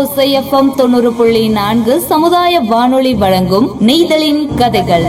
ஓசைஎஃப்எம் தொண்ணூறு புள்ளி நான்கு சமுதாய வானொலி வழங்கும் நெய்தலின் கதைகள்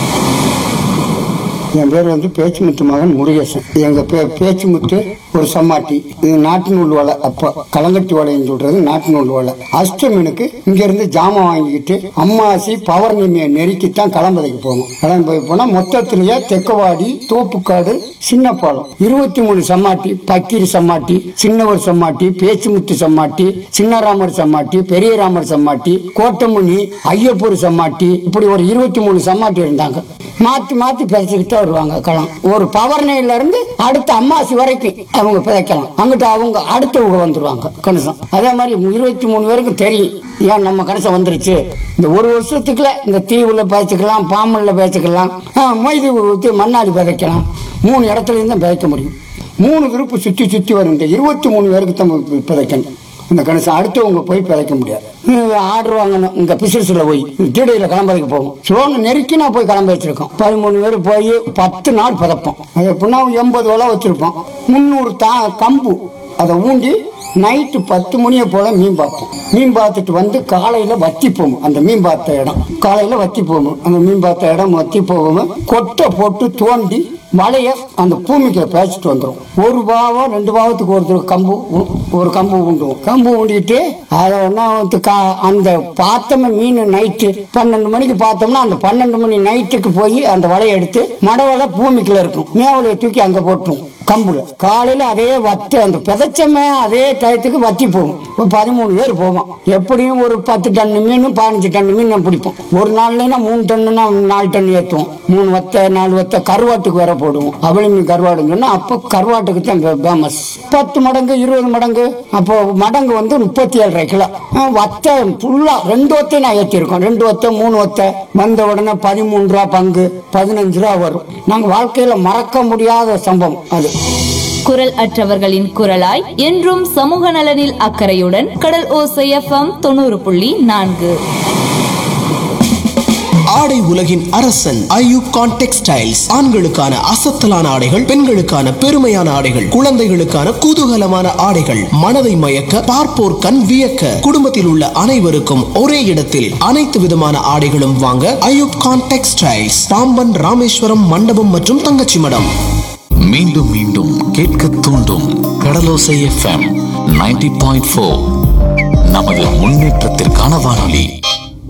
என் பேர் வந்து பேச்சுமுத்து மகன் முருகேசன் எங்க பே பேச்சுமுத்து ஒரு சம்மாட்டி இது நாட்டு நூல் வலை அப்போ கலங்கட்டி வலைன்னு சொல்றது நாட்டு நூல் வலை அஷ்டமீனுக்கு இங்க இருந்து ஜாமான் வாங்கிக்கிட்டு அம்மாசி பௌர்ணமியை நெருக்கித்தான் கிளம்பதைக்கு போகணும் கிளம்பி போனா மொத்தத்திலேயே தெக்கவாடி தோப்புக்காடு சின்ன பாலம் இருபத்தி மூணு சம்மாட்டி பக்கீர் சம்மாட்டி சின்னவர் சம்மாட்டி பேச்சுமுத்து சம்மாட்டி சின்னராமர் சம்மாட்டி பெரியராமர் சம்மாட்டி கோட்டமுனி ஐயப்பூர் சம்மாட்டி இப்படி ஒரு இருபத்தி மூணு சம்மாட்டி இருந்தாங்க மாத்தி மாத்தி பிழைச்சிக்கிட்டு வருவாங்க களம் ஒரு பவர்னையில இருந்து அடுத்த அம்மாசி வரைக்கும் அவங்க பிழைக்கலாம் அங்கிட்டு அவங்க அடுத்தவங்க வந்துருவாங்க கணிசம் அதே மாதிரி இருபத்தி மூணு பேருக்கு தெரியும் ஏன் நம்ம கணிசம் வந்துருச்சு இந்த ஒரு வருஷத்துக்குள்ள இந்த தீவுல பேச்சுக்கலாம் பாம்பன்ல பேச்சுக்கலாம் மொய்து ஊற்றி மண்ணாடி விதைக்கலாம் மூணு இடத்துல இருந்து விதைக்க முடியும் மூணு குரூப் சுத்தி சுத்தி வரும் இந்த இருபத்தி மூணு பேருக்கு தான் விதைக்கணும் இந்த கணேசன் அடுத்தவங்க போய் பிழைக்க முடியாது ஆர்டர் வாங்கணும் இங்க பிசினஸ்ல போய் டீடையில கிளம்புறதுக்கு போகும் சோனு நெருக்கி நான் போய் கிளம்ப வச்சிருக்கோம் பதிமூணு பேர் போய் பத்து நாள் பதப்போம் அது எப்படின்னா எண்பது வலை வச்சிருப்போம் முந்நூறு தா கம்பு அதை ஊண்டி நைட்டு பத்து மணியை போல மீன் பார்த்தோம் மீன் பார்த்துட்டு வந்து காலையில வத்தி போகும் அந்த மீன் பார்த்த இடம் காலையில வத்தி போகும் அந்த மீன் பார்த்த இடம் வத்தி போகும் கொட்டை போட்டு தோண்டி வலைய அந்த பூமிக்குள்ள பேசிட்டு வந்துடும் ஒரு பாவம் ரெண்டு பாவத்துக்கு ஒருத்தர் கம்பு உ- ஒரு கம்பு உண்டுவோம் கம்பு ஊண்டிட்டு அதை ஒன்றா வந்து கா- அந்த பார்த்தோம் மீன் நைட்டு பன்னெண்டு மணிக்கு பார்த்தோம்னா அந்த பன்னெண்டு மணி நைட்டுக்கு போய் அந்த வலையை எடுத்து மடவலை பூமிக்குள்ள இருக்கும் மேவலையை தூக்கி அங்க போட்டுரும் கம்புல காலையில அதே வத்து அந்த பிதைச்சமே அதே டயத்துக்கு வத்தி போகும் ஒரு பதிமூணு பேர் போவோம் எப்படியும் ஒரு பத்து டன் மீன் பதினஞ்சு டன் மீன் நான் பிடிப்போம் ஒரு நாள்லனா மூணு டன்னுனா நாலு டன் ஏற்றுவோம் மூணு வத்தை நாலு வத்தை கருவாட்டுக்கு வேற போடுவோம் அவளி மீன் கருவாடுங்கன்னா அப்போ கருவாட்டுக்கு தான் ஃபேமஸ் பத்து மடங்கு இருபது மடங்கு அப்போ மடங்கு வந்து முப்பத்தி ஏழரை கிலோ ஆ, வத்தை ஃபுல்லா ரெண்டு வத்தை நான் ஏற்றிருக்கோம் ரெண்டு வத்தை மூணு வத்தை வந்த உடனே பதிமூணு ரூபா பங்கு பதினஞ்சு ரூபா வரும் நாங்கள் வாழ்க்கையில மறக்க முடியாத சம்பவம் அது குரல் அற்றவர்களின் குரலாய் என்றும் சமூக நலனில் அக்கறையுடன் கடல் ஓசைஎஃப்எம் தொண்ணூறு புள்ளி நான்கு ஆடை உலகின் அரசன் ஐயூப் கான் டெக்ஸ்டைல்ஸ் ஆண்களுக்கான அசத்தலான ஆடைகள் பெண்களுக்கான பெருமையான ஆடைகள் குழந்தைகளுக்கான குதூகலமான ஆடைகள் மனதை மயக்க பார்ப்போர் கண் வியக்க குடும்பத்தில் உள்ள அனைவருக்கும் ஒரே இடத்தில் அனைத்து விதமான ஆடைகளும் வாங்க ஐயூப் கான் டெக்ஸ்டைல்ஸ் பாம்பன் ராமேஸ்வரம் மண்டபம் மற்றும் தங்கச்சி மடம் மீண்டும் மீண்டும் கேட்க தூண்டும் Kadalosai FM ninety point four நமது முன்னேற்றத்திற்கான வானொலி